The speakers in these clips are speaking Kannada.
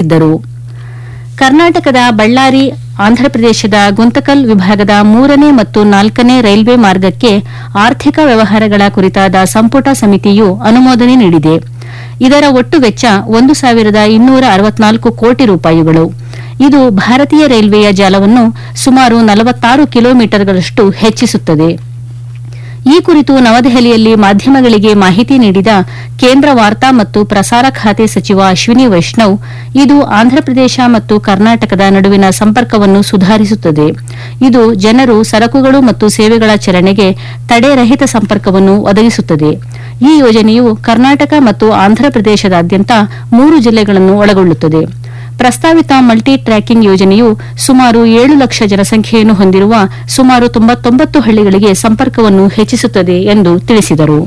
ತಿಳಿಸಿದ್ದರು ಕರ್ನಾಟಕದ ಬಳ್ಳಾರಿ ಆಂಧ್ರಪ್ರದೇಶದ ಗುಂತಕಲ್ ವಿಭಾಗದ ಮೂರನೇ ಮತ್ತು ನಾಲ್ಕನೇ ರೈಲ್ವೆ ಮಾರ್ಗಕ್ಕೆ ಆರ್ಥಿಕ ವ್ಯವಹಾರಗಳ ಕುರಿತಾದ ಸಂಪುಟ ಸಮಿತಿಯು ಅನುಮೋದನೆ ನೀಡಿದೆ ಇದರ ಒಟ್ಟು ವೆಚ್ಚ ಒಂದು ಸಾವಿರದ ಇನ್ನೂರ ಅರವತ್ನಾಲ್ಕು ಕೋಟಿ ರೂಪಾಯಿಗಳು ಇದು ಭಾರತೀಯ ರೈಲ್ವೆಯ ಜಾಲವನ್ನು ಸುಮಾರು ನಲವತ್ತಾರು ಕಿಲೋಮೀಟರ್ಗಳಷ್ಟು ಹೆಚ್ಚಿಸುತ್ತದೆ ಈ ಕುರಿತು ನವದೆಹಲಿಯಲ್ಲಿ ಮಾಧ್ಯಮಗಳಿಗೆ ಮಾಹಿತಿ ನೀಡಿದ ಕೇಂದ್ರ ವಾರ್ತಾ ಮತ್ತು ಪ್ರಸಾರ ಖಾತೆ ಸಚಿವ ಅಶ್ವಿನಿ ವೈಷ್ಣವ್ ಇದು ಆಂಧ್ರಪ್ರದೇಶ ಮತ್ತು ಕರ್ನಾಟಕದ ನಡುವಿನ ಸಂಪರ್ಕವನ್ನು ಸುಧಾರಿಸುತ್ತದೆ ಇದು ಜನರು ಸರಕುಗಳು ಮತ್ತು ಸೇವೆಗಳ ಚಲನೆಗೆ ತಡೆರಹಿತ ಸಂಪರ್ಕವನ್ನು ಒದಗಿಸುತ್ತದೆ ಈ ಯೋಜನೆಯು ಕರ್ನಾಟಕ ಮತ್ತು ಆಂಧ್ರಪ್ರದೇಶದಾದ್ಯಂತ ಮೂರು ಜಿಲ್ಲೆಗಳನ್ನು ಒಳಗೊಳ್ಳುತ್ತದೆ ಪ್ರಸ್ತಾವಿತ ಮಲ್ಟಿ ಟ್ರ್ಯಾಕಿಂಗ್ ಯೋಜನೆಯು ಸುಮಾರು ಏಳು ಲಕ್ಷ ಜನಸಂಖ್ಯೆಯನ್ನು ಹೊಂದಿರುವ ಸುಮಾರು ತೊಂಬತ್ತೊಂಬತ್ತು ಹಳ್ಳಿಗಳಿಗೆ ಸಂಪರ್ಕವನ್ನು ಹೆಚ್ಚಿಸುತ್ತದೆ ಎಂದು ತಿಳಿಸಿದರು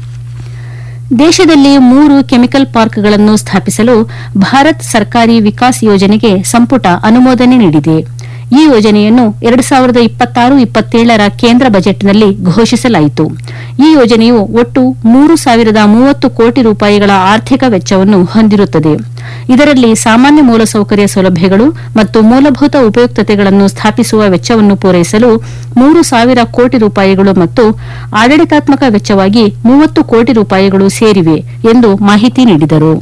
ದೇಶದಲ್ಲಿ ಮೂರು ಕೆಮಿಕಲ್ ಪಾರ್ಕ್ಗಳನ್ನು ಸ್ಥಾಪಿಸಲು ಭಾರತ್ ಸರ್ಕಾರಿ ವಿಕಾಸ್ ಯೋಜನೆಗೆ ಸಂಪುಟ ಅನುಮೋದನೆ ನೀಡಿದೆ ಈ ಯೋಜನೆಯನ್ನು ಎರಡು ಸಾವಿರದ ಇಪ್ಪತ್ತಾರು ಇಪ್ಪತ್ತೇಳರ ಕೇಂದ್ರ ಬಜೆಟ್ನಲ್ಲಿ ಘೋಷಿಸಲಾಯಿತು ಈ ಯೋಜನೆಯು ಒಟ್ಟು ಮೂರು ಸಾವಿರದ ಮೂವತ್ತು ಕೋಟಿ ರೂಪಾಯಿಗಳ ಆರ್ಥಿಕ ವೆಚ್ಚವನ್ನು ಹೊಂದಿರುತ್ತದೆ ಇದರಲ್ಲಿ ಸಾಮಾನ್ಯ ಮೂಲಸೌಕರ್ಯ ಸೌಲಭ್ಯಗಳು ಮತ್ತು ಮೂಲಭೂತ ಉಪಯುಕ್ತತೆಗಳನ್ನು ಸ್ಥಾಪಿಸುವ ವೆಚ್ಚವನ್ನು ಪೂರೈಸಲು ಮೂರು ಸಾವಿರ ಕೋಟಿ ರೂಪಾಯಿಗಳು ಮತ್ತು ಆಡಳಿತಾತ್ಮಕ ವೆಚ್ಚವಾಗಿ ಮೂವತ್ತು ಕೋಟಿ ರೂಪಾಯಿಗಳು ಸೇರಿವೆ ಎಂದು ಮಾಹಿತಿ ನೀಡಿದರು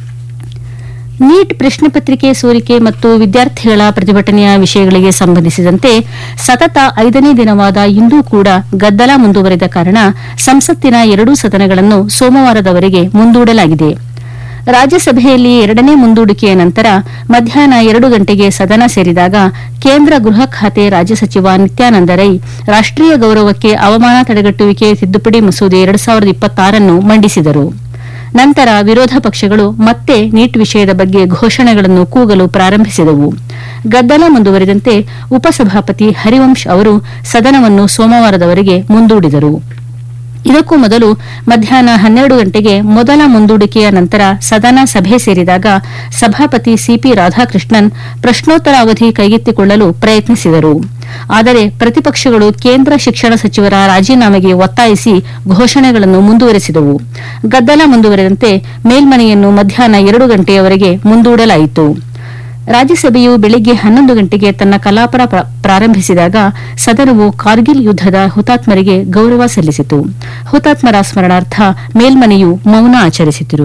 ನೀಟ್ ಪ್ರಶ್ನೆ ಪತ್ರಿಕೆ ಸೋರಿಕೆ ಮತ್ತು ವಿದ್ಯಾರ್ಥಿಗಳ ಪ್ರತಿಭಟನೆಯ ವಿಷಯಗಳಿಗೆ ಸಂಬಂಧಿಸಿದಂತೆ ಸತತ ಐದನೇ ದಿನವಾದ ಇಂದೂ ಕೂಡ ಗದ್ದಲ ಮುಂದುವರೆದ ಕಾರಣ ಸಂಸತ್ತಿನ ಎರಡೂ ಸದನಗಳನ್ನು ಸೋಮವಾರದವರೆಗೆ ಮುಂದೂಡಲಾಗಿದೆ ರಾಜ್ಯಸಭೆಯಲ್ಲಿ ಎರಡನೇ ಮುಂದೂಡಿಕೆಯ ನಂತರ ಮಧ್ಯಾಹ್ನ ಎರಡು ಗಂಟೆಗೆ ಸದನ ಸೇರಿದಾಗ ಕೇಂದ್ರ ಗೃಹ ಖಾತೆ ರಾಜ್ಯ ಸಚಿವ ನಿತ್ಯಾನಂದ ರೈ ರಾಷ್ಟೀಯ ಗೌರವಕ್ಕೆ ಅವಮಾನ ತಡೆಗಟ್ಟುವಿಕೆ ತಿದ್ದುಪಡಿ ಮಸೂದೆ ಎರಡು ಸಾವಿರದ ಇಪ್ಪತ್ತಾರನ್ನು ಮಂಡಿಸಿದರು ನಂತರ ವಿರೋಧ ಪಕ್ಷಗಳು ಮತ್ತೆ ನೀಟ್ ವಿಷಯದ ಬಗ್ಗೆ ಘೋಷಣೆಗಳನ್ನು ಕೂಗಲು ಪ್ರಾರಂಭಿಸಿದವು ಗದ್ದಲ ಮುಂದುವರಿದಂತೆ ಉಪಸಭಾಪತಿ ಹರಿವಂಶ್ ಅವರು ಸದನವನ್ನು ಸೋಮವಾರದವರೆಗೆ ಮುಂದೂಡಿದರು ಇದಕ್ಕೂ ಮೊದಲು ಮಧ್ಯಾಹ್ನ ಹನ್ನೆರಡು ಗಂಟೆಗೆ ಮೊದಲ ಮುಂದೂಡಿಕೆಯ ನಂತರ ಸದನ ಸಭೆ ಸೇರಿದಾಗ ಸಭಾಪತಿ ಸಿಪಿ ರಾಧಾಕೃಷ್ಣನ್ ಪ್ರಶ್ನೋತ್ತರ ಅವಧಿ ಕೈಗೆತ್ತಿಕೊಳ್ಳಲು ಪ್ರಯತ್ನಿಸಿದರು ಆದರೆ ಪ್ರತಿಪಕ್ಷಗಳು ಕೇಂದ್ರ ಶಿಕ್ಷಣ ಸಚಿವರ ರಾಜೀನಾಮೆಗೆ ಒತ್ತಾಯಿಸಿ ಘೋಷಣೆಗಳನ್ನು ಮುಂದುವರೆಸಿದವು ಗದ್ದಲ ಮುಂದುವರೆದಂತೆ ಮೇಲ್ಮನೆಯನ್ನು ಮಧ್ಯಾಹ್ನ ಎರಡು ಗಂಟೆಯವರೆಗೆ ಮುಂದೂಡಲಾಯಿತು ರಾಜ್ಯಸಭೆಯು ಬೆಳಿಗ್ಗೆ ಹನ್ನೊಂದು ಗಂಟೆಗೆ ತನ್ನ ಕಲಾಪ ಪ್ರ- ಪ್ರಾರಂಭಿಸಿದಾಗ ಸದನವು ಕಾರ್ಗಿಲ್ ಯುದ್ದದ ಹುತಾತ್ಮರಿಗೆ ಗೌರವ ಸಲ್ಲಿಸಿತು ಹುತಾತ್ಮರ ಸ್ಮರಣಾರ್ಥ ಮೇಲ್ಮನೆಯು ಮೌನ ಆಚರಿಸಿತು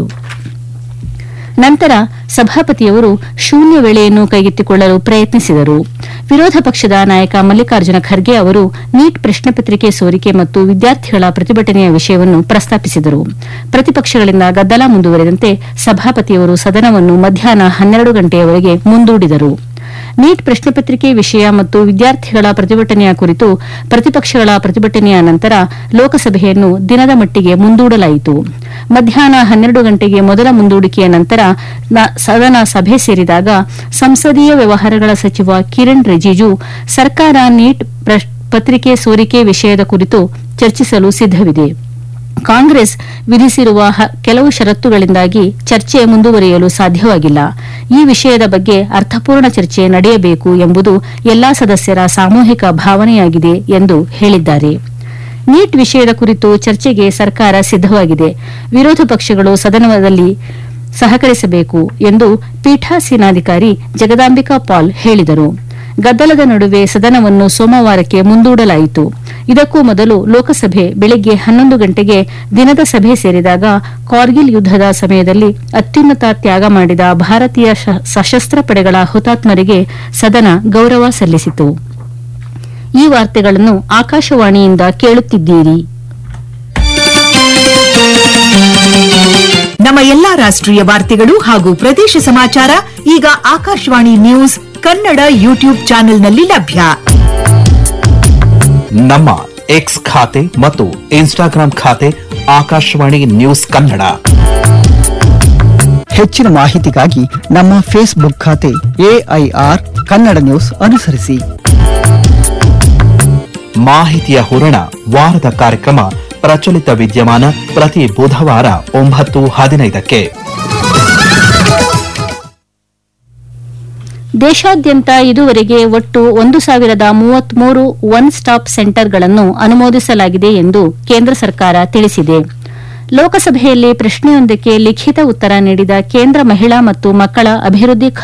ನಂತರ ಸಭಾಪತಿಯವರು ಶೂನ್ಯ ವೇಳೆಯನ್ನು ಕೈಗೆತ್ತಿಕೊಳ್ಳಲು ಪ್ರಯತ್ನಿಸಿದರು ವಿರೋಧ ಪಕ್ಷದ ನಾಯಕ ಮಲ್ಲಿಕಾರ್ಜುನ ಖರ್ಗೆ ಅವರು ನೀಟ್ ಪ್ರಶ್ನೆ ಪತ್ರಿಕೆ ಸೋರಿಕೆ ಮತ್ತು ವಿದ್ಯಾರ್ಥಿಗಳ ಪ್ರತಿಭಟನೆಯ ವಿಷಯವನ್ನು ಪ್ರಸ್ತಾಪಿಸಿದರು ಪ್ರತಿಪಕ್ಷಗಳಿಂದ ಗದ್ದಲ ಮುಂದುವರೆದಂತೆ ಸಭಾಪತಿಯವರು ಸದನವನ್ನು ಮಧ್ಯಾಹ್ನ ಹನ್ನೆರಡು ಗಂಟೆಯವರೆಗೆ ಮುಂದೂಡಿದರು ನೀಟ್ ಪ್ರಶ್ನೆ ಪತ್ರಿಕೆ ವಿಷಯ ಮತ್ತು ವಿದ್ಯಾರ್ಥಿಗಳ ಪ್ರತಿಭಟನೆಯ ಕುರಿತು ಪ್ರತಿಪಕ್ಷಗಳ ಪ್ರತಿಭಟನೆಯ ನಂತರ ಲೋಕಸಭೆಯನ್ನು ದಿನದ ಮಟ್ಟಿಗೆ ಮುಂದೂಡಲಾಯಿತು ಮಧ್ಯಾಹ್ನ ಹನ್ನೆರಡು ಗಂಟೆಗೆ ಮೊದಲ ಮುಂದೂಡಿಕೆಯ ನಂತರ ನ- ಸದನ ಸಭೆ ಸೇರಿದಾಗ ಸಂಸದೀಯ ವ್ಯವಹಾರಗಳ ಸಚಿವ ಕಿರಣ್ ರಿಜಿಜು ಸರ್ಕಾರ ನೀಟ್ ಪ್ರಶ್- ಪತ್ರಿಕೆ ಸೋರಿಕೆ ವಿಷಯದ ಕುರಿತು ಚರ್ಚಿಸಲು ಸಿದ್ದವಿದೆ ಕಾಂಗ್ರೆಸ್ ವಿಧಿಸಿರುವ ಹ- ಕೆಲವು ಷರತ್ತುಗಳಿಂದಾಗಿ ಚರ್ಚೆ ಮುಂದುವರಿಯಲು ಸಾಧ್ಯವಾಗಿಲ್ಲ ಈ ವಿಷಯದ ಬಗ್ಗೆ ಅರ್ಥಪೂರ್ಣ ಚರ್ಚೆ ನಡೆಯಬೇಕು ಎಂಬುದು ಎಲ್ಲಾ ಸದಸ್ಯರ ಸಾಮೂಹಿಕ ಭಾವನೆಯಾಗಿದೆ ಎಂದು ಹೇಳಿದ್ದಾರೆ ನೀಟ್ ವಿಷಯದ ಕುರಿತು ಚರ್ಚೆಗೆ ಸರ್ಕಾರ ಸಿದ್ದವಾಗಿದೆ ವಿರೋಧ ಪಕ್ಷಗಳು ಸದನದಲ್ಲಿ ಸಹಕರಿಸಬೇಕು ಎಂದು ಪೀಠಾಸೀನಾಧಿಕಾರಿ ಜಗದಾಂಬಿಕಾ ಪಾಲ್ ಹೇಳಿದರು ಗದ್ದಲದ ನಡುವೆ ಸದನವನ್ನು ಸೋಮವಾರಕ್ಕೆ ಮುಂದೂಡಲಾಯಿತು ಇದಕ್ಕೂ ಮೊದಲು ಲೋಕಸಭೆ ಬೆಳಗ್ಗೆ ಹನ್ನೊಂದು ಗಂಟೆಗೆ ದಿನದ ಸಭೆ ಸೇರಿದಾಗ ಕಾರ್ಗಿಲ್ ಯುದ್ದದ ಸಮಯದಲ್ಲಿ ಅತ್ಯುನ್ನತ ತ್ಯಾಗ ಮಾಡಿದ ಭಾರತೀಯ ಶ- ಸಶಸ್ತ್ರ ಪಡೆಗಳ ಹುತಾತ್ಮರಿಗೆ ಸದನ ಗೌರವ ಸಲ್ಲಿಸಿತು ಈ ವಾರ್ತೆಗಳನ್ನು ಆಕಾಶವಾಣಿಯಿಂದ ಕೇಳುತ್ತಿದ್ದೀರಿ ನಮ್ಮ ಎಲ್ಲಾ ರಾಷ್ಟ್ರೀಯ ವಾರ್ತೆಗಳು ಹಾಗೂ ಪ್ರದೇಶ ಸಮಾಚಾರ ಈಗ ಆಕಾಶವಾಣಿ ನ್ಯೂಸ್ ಕನ್ನಡ ಯೂಟ್ಯೂಬ್ ಚಾನೆಲ್ನಲ್ಲಿ ಲಭ್ಯ ನಮ್ಮ ಎಕ್ಸ್ ಖಾತೆ ಮತ್ತು ಇನ್ಸ್ಟಾಗ್ರಾಂ ಖಾತೆ ಆಕಾಶವಾಣಿ ನ್ಯೂಸ್ ಕನ್ನಡ ಹೆಚ್ಚಿನ ಮಾಹಿತಿಗಾಗಿ ನಮ್ಮ ಫೇಸ್ಬುಕ್ ಖಾತೆ ಎಐಆರ್ ಕನ್ನಡ ನ್ಯೂಸ್ ಅನುಸರಿಸಿ ಮಾಹಿತಿಯ ಹೂರಣ ವಾರದ ಕಾರ್ಯಕ್ರಮ ಪ್ರಚಲಿತ ವಿದ್ಯಮಾನ ಪ್ರತಿ ಬುಧವಾರ ಒಂಬತ್ತು ಹದಿನೈದಕ್ಕೆ ದೇಶಾದ್ಯಂತ ಇದುವರೆಗೆ ಒಟ್ಟು ಒಂದು ಸಾವಿರದ ಮೂವತ್ಮೂರು ಒನ್ ಸ್ಟಾಪ್ ಸೆಂಟರ್ಗಳನ್ನು ಅನುಮೋದಿಸಲಾಗಿದೆ ಎಂದು ಕೇಂದ್ರ ಸರ್ಕಾರ ತಿಳಿಸಿದೆ ಲೋಕಸಭೆಯಲ್ಲಿ ಪ್ರಶ್ನೆಯೊಂದಕ್ಕೆ ಲಿಖಿತ ಉತ್ತರ ನೀಡಿದ ಕೇಂದ್ರ ಮಹಿಳಾ ಮತ್ತು ಮಕ್ಕಳ ಅಭಿವೃದ್ಧಿ